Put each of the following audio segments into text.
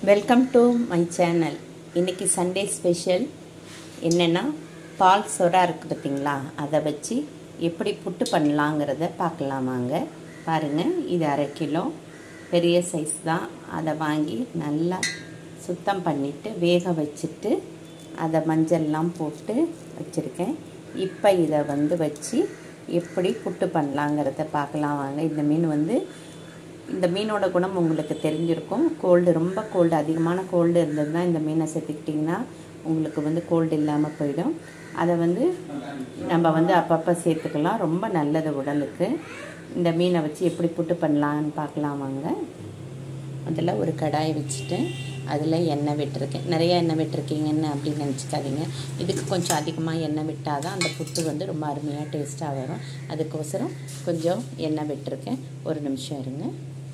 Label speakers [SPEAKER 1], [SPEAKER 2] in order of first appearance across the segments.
[SPEAKER 1] Welcome to my channel இன்றைக்கி Sunday special என்னென்னா பால் சொரா இருக்குது பார்த்தீங்களா அதை வச்சு எப்படி புட்டு பண்ணலாங்கிறத பார்க்கலாமாங்க பாருங்கள் இது அரை கிலோ பெரிய சைஸ் தான் அதை வாங்கி நல்லா சுத்தம் பண்ணிவிட்டு வேக வச்சுட்டு அதை மஞ்சள்லாம் போட்டு வச்சுருக்கேன் இப்போ இதை வந்து வச்சு எப்படி புட்டு பண்ணலாங்கிறத பார்க்கலாம் வாங்க இந்த மீன் வந்து இந்த மீனோட குணம் உங்களுக்கு தெரிஞ்சிருக்கும் கோல்டு ரொம்ப கோல்டு அதிகமான கோல்டு இருந்ததுன்னா இந்த மீனை சேர்த்துக்கிட்டிங்கன்னா உங்களுக்கு வந்து கோல்டு இல்லாமல் போயிடும் அதை வந்து நம்ம வந்து அப்பப்போ சேர்த்துக்கலாம் ரொம்ப நல்லது உடலுக்கு இந்த மீனை வச்சு எப்படி புட்டு பண்ணலான்னு பார்க்கலாம் வாங்க அதில் ஒரு கடாயை வச்சுட்டு அதில் எண்ணெய் விட்டுருக்கேன் நிறைய எண்ணெய் விட்டுருக்கீங்கன்னு அப்படின்னு நினச்சிக்காதீங்க இதுக்கு கொஞ்சம் அதிகமாக எண்ணெய் விட்டால் தான் அந்த புட்டு வந்து ரொம்ப அருமையாக டேஸ்ட்டாக வரும் அதுக்கோசரம் கொஞ்சம் எண்ணெய் விட்டுருக்கேன் ஒரு நிமிஷம் இருங்க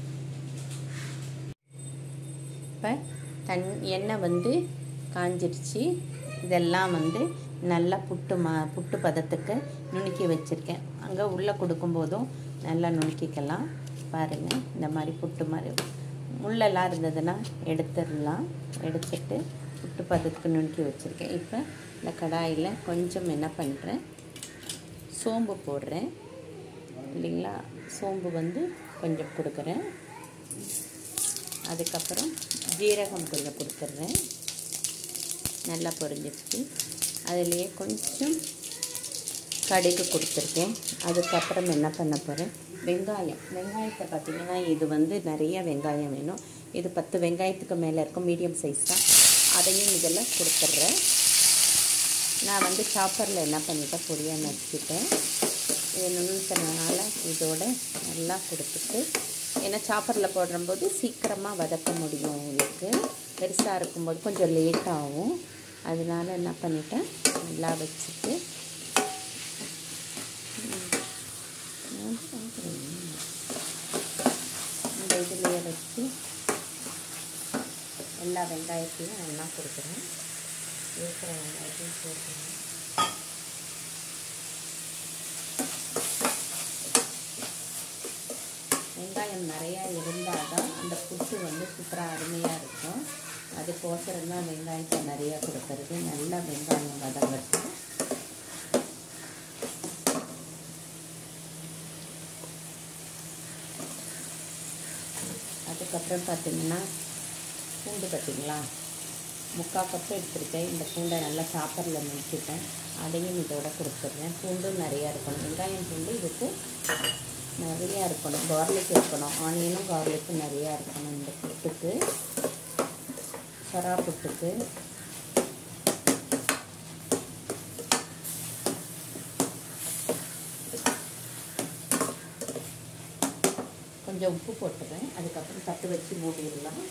[SPEAKER 1] இப்போ தன் எண்ணெய் வந்து காஞ்சிருச்சு இதெல்லாம் வந்து நல்லா புட்டு மா புட்டு பதத்துக்கு நுணுக்கி வச்சுருக்கேன் அங்கே உள்ளே கொடுக்கும்போதும் நல்லா நுணுக்கிக்கலாம் பாருங்கள் இந்த மாதிரி புட்டு மாதிரி முள்ளெல்லாம் இருந்ததுன்னா எடுத்துடலாம் எடுத்துட்டு புட்டு பதத்துக்கு நுணுக்கி வச்சுருக்கேன் இப்போ இந்த கடாயில் கொஞ்சம் என்ன பண்ணுறேன் சோம்பு போடுறேன் இல்லைங்களா சோம்பு வந்து கொஞ்சம் கொடுக்குறேன் அதுக்கப்புறம் ஜீரகம் கொஞ்சம் கொடுத்துட்றேன் நல்லா பொரிஞ்சிருச்சு அதுலேயே கொஞ்சம் கடுகு கொடுத்துருக்கேன் அதுக்கப்புறம் என்ன பண்ண போகிறேன் வெங்காயம் வெங்காயத்தை பார்த்திங்கன்னா இது வந்து நிறைய வெங்காயம் வேணும் இது பத்து வெங்காயத்துக்கு மேலே இருக்கும் மீடியம் சைஸ் தான் அதையும் இதில் கொடுத்துட்றேன் நான் வந்து சாப்பரில் என்ன பண்ணிட்டேன் பொடியாக நச்சுக்கிட்டேன் இது நுணுத்தனால இதோட நல்லா கொடுத்துட்டு ஏன்னா சாப்பரில் போடும்போது சீக்கிரமாக வதக்க முடியும் உங்களுக்கு பெருசாக இருக்கும்போது கொஞ்சம் லேட் ஆகும் அதனால என்ன பண்ணிட்டேன் நல்லா வச்சுட்டு இந்த இதுலேயே வச்சு எல்லா வெங்காயத்தையும் நல்லா கொடுக்குறேன் இருக்கிற வெங்காயத்தையும் போட்டுறேன் வெங்காயம் நிறையா இருந்தால் தான் அந்த புட்டு வந்து சூப்பராக அருமையாக இருக்கும் அதுக்கோசரம் தான் வெங்காயத்தை நிறையா கொடுக்கறது நல்லா வெங்காயம் வதங்கட்டும் அதுக்கப்புறம் பார்த்திங்கன்னா பூண்டு பார்த்திங்களா முக்கால் கப்பு எடுத்துருக்கேன் இந்த பூண்டை நல்லா சாப்பரில் முடிச்சுட்டேன் அதையும் இதோட கொடுத்துட்றேன் பூண்டும் நிறையா இருக்கணும் வெங்காயம் பூண்டு இதுக்கு நிறையா இருக்கணும் கார்லிக் இருக்கணும் ஆனியனும் கார்லிக்கும் நிறையா இருக்கணும் இந்த புட்டுக்கு சரா புட்டுக்கு கொஞ்சம் உப்பு போட்டுறேன் அதுக்கப்புறம் தட்டு வச்சு மூடிடலாம்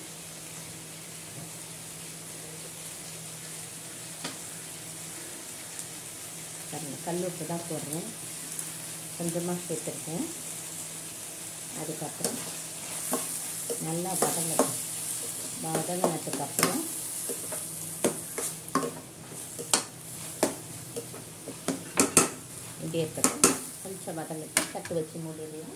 [SPEAKER 1] கல் உப்பு தான் போடுறேன் கொஞ்சமாக சேர்த்துருக்கேன் அதுக்கப்புறம் நல்லா வதங்கட்டும் வதங்கினதுக்கப்புறம் இப்படி இருக்கட்டும் கொஞ்சம் வதங்கட்டும் தட்டு வச்சு மூடிடலாம்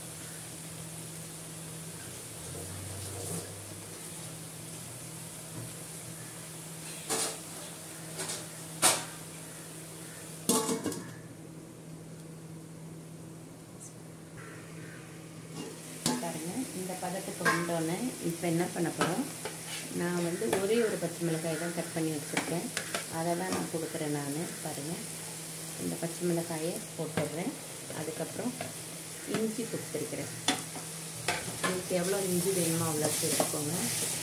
[SPEAKER 1] பாருங்க இந்த பதத்துக்கு வந்தோடனே இப்போ என்ன பண்ண போகிறோம் நான் வந்து ஒரே ஒரு பச்சை மிளகாய் தான் கட் பண்ணி வச்சுருக்கேன் அதை தான் நான் கொடுக்குறேன் நான் பாருங்கள் இந்த பச்சை மிளகாயை போட்டுடுறேன் அதுக்கப்புறம் இஞ்சி கொடுத்துருக்குறேன் உங்களுக்கு எவ்வளோ இஞ்சி வேணுமோ அவ்வளோ சேர்த்துக்கோங்க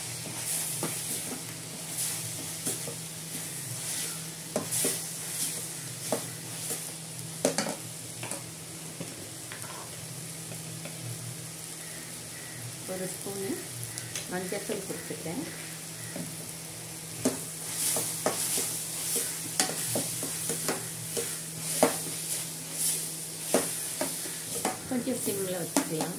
[SPEAKER 1] ஒரு ஸ்பூனு மஞ்சத்தூள் கொடுத்துக்கிறேன் கொஞ்சம் சிம்மில் வச்சுக்கலாம்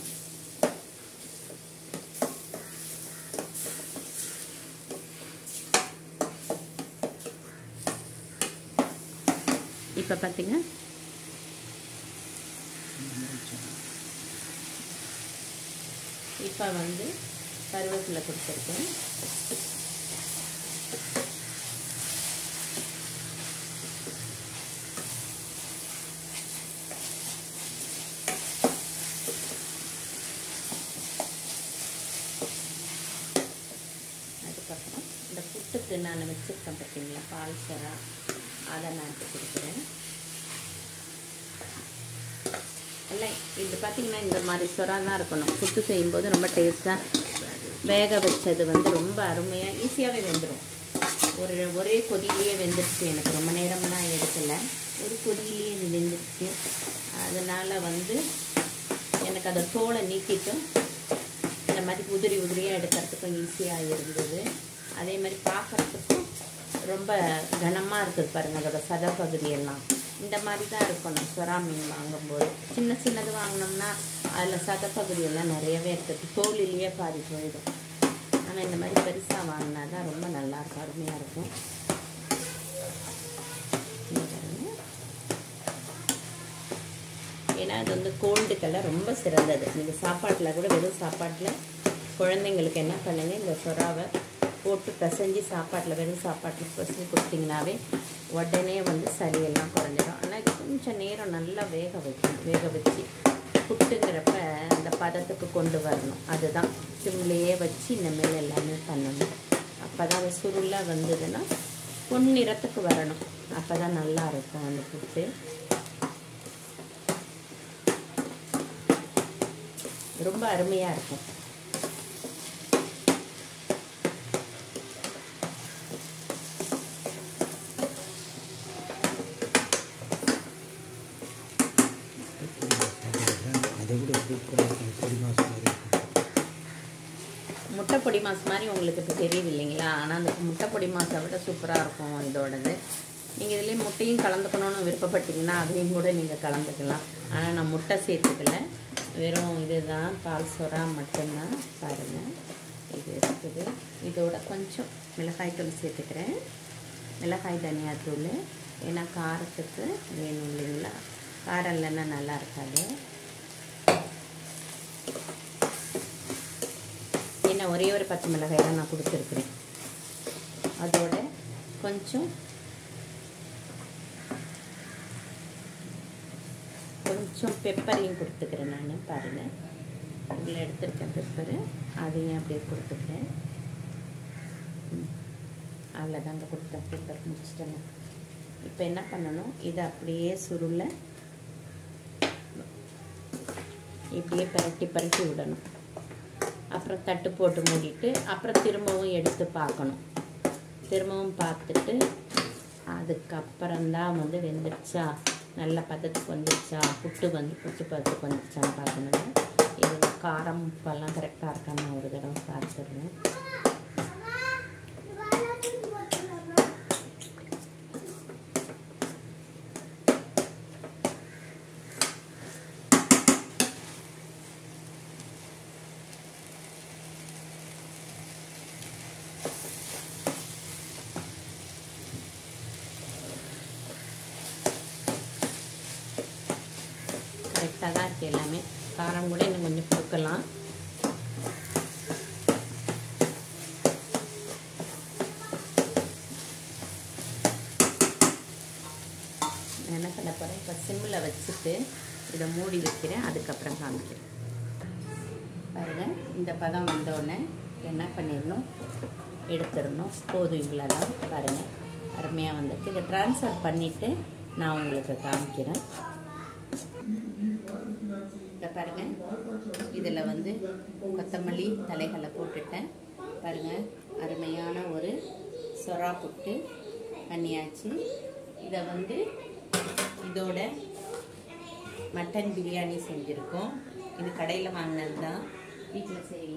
[SPEAKER 1] இப்போ பார்த்தீங்க இப்போ வந்து கருவேப்பிலை கொடுத்துருக்கேன் அதுக்கப்புறம் இந்த புட்டுக்கு நான் வச்சுருக்கேன் பார்த்தீங்களா பால் சரா அதை நான் எடுத்து கொடுக்குறேன் எல்லாம் இது பார்த்தீங்கன்னா இந்த மாதிரி சொரா தான் இருக்கணும் புட்டு செய்யும்போது ரொம்ப டேஸ்ட்டாக வேக வச்சது வந்து ரொம்ப அருமையாக ஈஸியாகவே வெந்துடும் ஒரு ஒரே கொதியிலேயே வெந்துருச்சு எனக்கு ரொம்ப நேரம்லாம் எடுக்கலை ஒரு கொதியிலேயே இது வெந்துருச்சு அதனால் வந்து எனக்கு அதை தோலை நீக்கிட்டு இந்த மாதிரி உதிரி உதிரியாக எடுக்கிறதுக்கும் ஈஸியாக இருந்தது அதே மாதிரி பார்க்குறதுக்கும் ரொம்ப கனமாக இருக்குது பாருங்கள் அதோட சத பகுதியெல்லாம் இந்த மாதிரி தான் இருக்கணும் சுறா மீன் வாங்கும்போது சின்ன சின்னது வாங்கினோம்னா அதில் சத பகுதியெல்லாம் நிறையவே இருக்குது தோலிலேயே பாதி போயிடும் ஆனால் இந்த மாதிரி பெருசாக வாங்கினா தான் ரொம்ப நல்லாயிருக்கும் அருமையாக இருக்கும் இங்க பாருங்க. ஏன்னா அது வந்து கோல்டுக்கெல்லாம் ரொம்ப சிறந்தது நீங்கள் சாப்பாட்டில் கூட வெறும் சாப்பாட்டில் குழந்தைங்களுக்கு என்ன பண்ணுங்க இந்த சொராவை போட்டு பிசைஞ்சு சாப்பாட்டில் வெறும் சாப்பாட்டில் பிசைஞ்சு கொடுத்தீங்கன்னாவே உடனே வந்து சளியெல்லாம் குறைஞ்சிடும் ஆனால் இது கொஞ்சம் நேரம் நல்லா வேக வைக்கணும் வேக வச்சு புட்டுங்கிறப்ப அந்த பதத்துக்கு கொண்டு வரணும் அதுதான் சிம்லேயே வச்சு இந்த மேலே எல்லாமே பண்ணணும் அப்போ தான் அது சுருளாக வந்ததுன்னா பொன்னிறத்துக்கு வரணும் அப்போ தான் நல்லா இருக்கும் அந்த புட்டு ரொம்ப அருமையாக இருக்கும்
[SPEAKER 2] அதை விட சூப்பராக இருக்கும் பொடி மாதம் மாதிரி இருக்கும்
[SPEAKER 1] முட்டை பொடி மாஸ் மாதிரி உங்களுக்கு இப்போ தெரியுது இல்லைங்களா ஆனால் அந்த முட்டை பொடி மாஸை விட சூப்பராக இருக்கும் இதோடது நீங்கள் இதுலேயே முட்டையும் கலந்துக்கணும்னு விருப்பப்பட்டீங்கன்னா அதையும் கூட நீங்கள் கலந்துக்கலாம் ஆனால் நான் முட்டை சேர்த்துக்கல வெறும் இதுதான் பால் சொரா மட்டும்தான் பாருங்கள் இது இருக்குது இதோட கொஞ்சம் மிளகாய் தூள் சேர்த்துக்கிறேன் மிளகாய் தனியாத்தூள் ஏன்னா காரத்துக்கு வேணும் இல்லைங்களா காரம் இல்லைன்னா நல்லா இருக்காது ஏன்னா ஒரே ஒரு பச்சை மிளகாய் தான் நான் கொடுத்துருக்குறேன் அதோட கொஞ்சம் கொஞ்சம் பெப்பரையும் கொடுத்துக்கிறேன் நான் பாருங்கள் இதில் எடுத்திருக்கேன் பெப்பரு அதையும் அப்படியே கொடுத்துக்கிறேன் ம். அவ்வளோதாங்க கொடுத்தேன் பெப்பர் முடிச்சிட்டேங்க இப்போ என்ன பண்ணணும் இதை அப்படியே சுருளை இப்படியே பரட்டி பரட்டி விடணும் அப்புறம் தட்டு போட்டு மூடிட்டு அப்புறம் திரும்பவும் எடுத்து பார்க்கணும் திரும்பவும் பார்த்துட்டு அதுக்கப்புறம்தான் வந்து வெந்துருச்சா நல்ல பதத்துக்கு வந்துருச்சா புட்டு வந்து புட்டு பதத்துக்கு வந்துருச்சான்னு பார்க்கணுங்க இது காரம் உப்பெல்லாம் கரெக்டாக இருக்கான்னு ஒரு தடவை பார்த்துருவேன் கரெக்டாக தான் இருக்குது எல்லாமே காரம் கூட இன்னும் கொஞ்சம் கொடுக்கலாம் நான் என்ன பண்ண போகிறேன் இப்போ சிம்மில் வச்சுட்டு இதை மூடி வைக்கிறேன் அதுக்கப்புறம் காமிக்கிறேன் பாருங்கள் இந்த பதம் வந்தோடனே என்ன பண்ணிடணும் எடுத்துடணும் போதும் இவ்வளோதான் பாருங்கள் அருமையாக வந்துட்டு இதை ட்ரான்ஸ்ஃபர் பண்ணிவிட்டு நான் உங்களுக்கு காமிக்கிறேன் இதை பாருங்கள் இதில் வந்து கொத்தமல்லி தலைகளை போட்டுட்டேன் பாருங்கள் அருமையான ஒரு சொரா புட்டு பண்ணியாச்சு இதை வந்து இதோட மட்டன் பிரியாணி செஞ்சுருக்கோம் இது கடையில் வாங்கினது தான் வீட்டில் செய்யல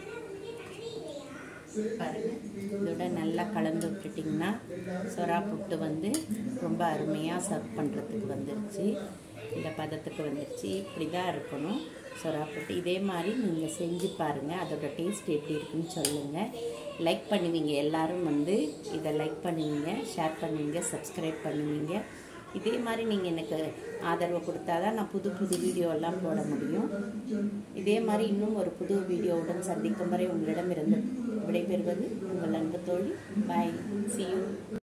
[SPEAKER 1] பாருங்கள் இதோட நல்லா கலந்து விட்டுட்டிங்கன்னா சொரா புட்டு வந்து ரொம்ப அருமையாக சர்வ் பண்ணுறதுக்கு வந்துருச்சு இந்த பதத்துக்கு வந்துருச்சு இப்படி தான் இருக்கணும் சொரா புட்டு இதே மாதிரி நீங்கள் செஞ்சு பாருங்கள் அதோட டேஸ்ட் எப்படி இருக்குன்னு சொல்லுங்கள் லைக் பண்ணுவீங்க எல்லாரும் வந்து இதை லைக் பண்ணுவீங்க ஷேர் பண்ணுவீங்க சப்ஸ்கிரைப் பண்ணுவீங்க இதே மாதிரி நீங்கள் எனக்கு ஆதரவு கொடுத்தாதான் நான் புது புது வீடியோலாம் போட முடியும் இதே மாதிரி இன்னும் ஒரு புது வீடியோவுடன் சந்திக்கும் வரை உங்களிடமிருந்து விடைபெறுவது உங்கள் அன்பு தோழி பாய் see you